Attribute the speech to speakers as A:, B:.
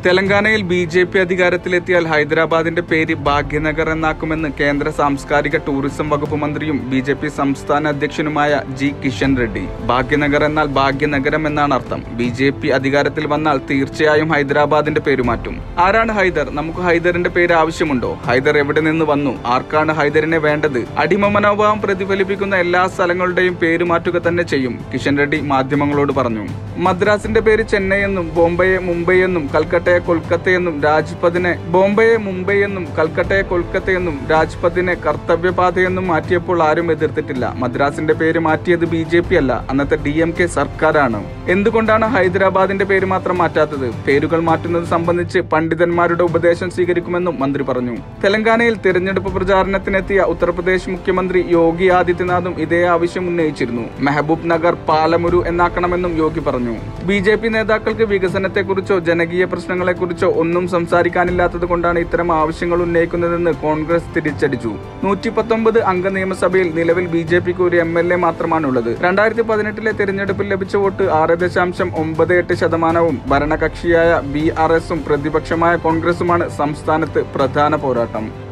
A: തെലങ്കാനയിൽ B J P അധികാരത്തിലെത്തിയാൽ ഹൈദരാബാദിന്റെ പേര് ഭാഗ്യനഗർ എന്നാക്കുമെന്ന് കേന്ദ്ര സാംസ്കാരിക ടൂറിസം വകുപ്പ് മന്ത്രിയും ബി ജെ പി സംസ്ഥാന അധ്യക്ഷനുമായ ജി കിഷൻ റെഡ്ഡി ഭാഗ്യനഗർ എന്നാൽ ഭാഗ്യനഗരം എന്നാണ് അർത്ഥം ബി ജെ പി അധികാരത്തിൽ വന്നാൽ തീർച്ചയായും ഹൈദരാബാദിന്റെ പേര് മാറ്റും ആരാണ് ഹൈദർ നമുക്ക് ഹൈദറിന്റെ പേര് ആവശ്യമുണ്ടോ ഹൈദർ എവിടെ നിന്ന് വന്നു ആർക്കാണ് ഹൈദറിനെ വേണ്ടത് അടിമ മനോഭാവം പ്രതിഫലിപ്പിക്കുന്ന എല്ലാ സ്ഥലങ്ങളുടെയും പേര് മാറ്റുക തന്നെ ചെയ്യും കിഷൻ റെഡ്ഡി മാധ്യമങ്ങളോട് പറഞ്ഞു മദ്രാസിന്റെ പേര് ചെന്നൈ എന്നും ബോംബെയെ മുംബൈ എന്നും കൽക്കട്ടയെ കൊൽക്കത്തയെന്നും രാജ്പഥിനെ ബോംബെയെ മുംബൈ എന്നും കൽക്കട്ടയെ കൊൽക്കത്തയെന്നും രാജ്പഥിനെ കർത്തവ്യപാതയെന്നും മാറ്റിയപ്പോൾ ആരും എതിർത്തിട്ടില്ല മദ്രാസിന്റെ പേര് മാറ്റിയത് ബി ജെ പി അല്ല അന്നത്തെ ഡി എം കെ സർക്കാരാണ് എന്തുകൊണ്ടാണ് ഹൈദരാബാദിന്റെ പേര് മാത്രം മാറ്റാത്തത് പേരുകൾ മാറ്റുന്നത് സംബന്ധിച്ച് പണ്ഡിതന്മാരുടെ ഉപദേശം സ്വീകരിക്കുമെന്നും മന്ത്രി പറഞ്ഞു തെലങ്കാനയിൽ തിരഞ്ഞെടുപ്പ് പ്രചാരണത്തിനെത്തിയ ഉത്തർപ്രദേശ് മുഖ്യമന്ത്രി യോഗി ആദിത്യനാഥും ഇതേ ആവശ്യം ഉന്നയിച്ചിരുന്നു മെഹബൂബ് നഗർ പാലമുരു എന്നാക്കണമെന്നും യോഗി പറഞ്ഞു ബി ജെ പി നേതാക്കൾക്ക് വികസനത്തെക്കുറിച്ചോ ജനകീയ പ്രശ്നങ്ങളെക്കുറിച്ചോ ഒന്നും സംസാരിക്കാനില്ലാത്തത് കൊണ്ടാണ് ഇത്തരം ആവശ്യങ്ങൾ ഉന്നയിക്കുന്നതെന്ന് കോൺഗ്രസ് തിരിച്ചടിച്ചു നൂറ്റി പത്തൊമ്പത് അംഗ നിയമസഭയിൽ നിലവിൽ ബി ജെ പിക്ക് ഒരു എം എൽ എ മാത്രമാണുള്ളത് രണ്ടായിരത്തി പതിനെട്ടിലെ തിരഞ്ഞെടുപ്പിൽ ലഭിച്ച വോട്ട് ആറ് ദശാംശം ഒമ്പത് എട്ട് ശതമാനവും ഭരണകക്ഷിയായ ബി ആർ എസും പ്രതിപക്ഷമായ കോൺഗ്രസുമാണ് സംസ്ഥാനത്ത് പ്രധാന പോരാട്ടം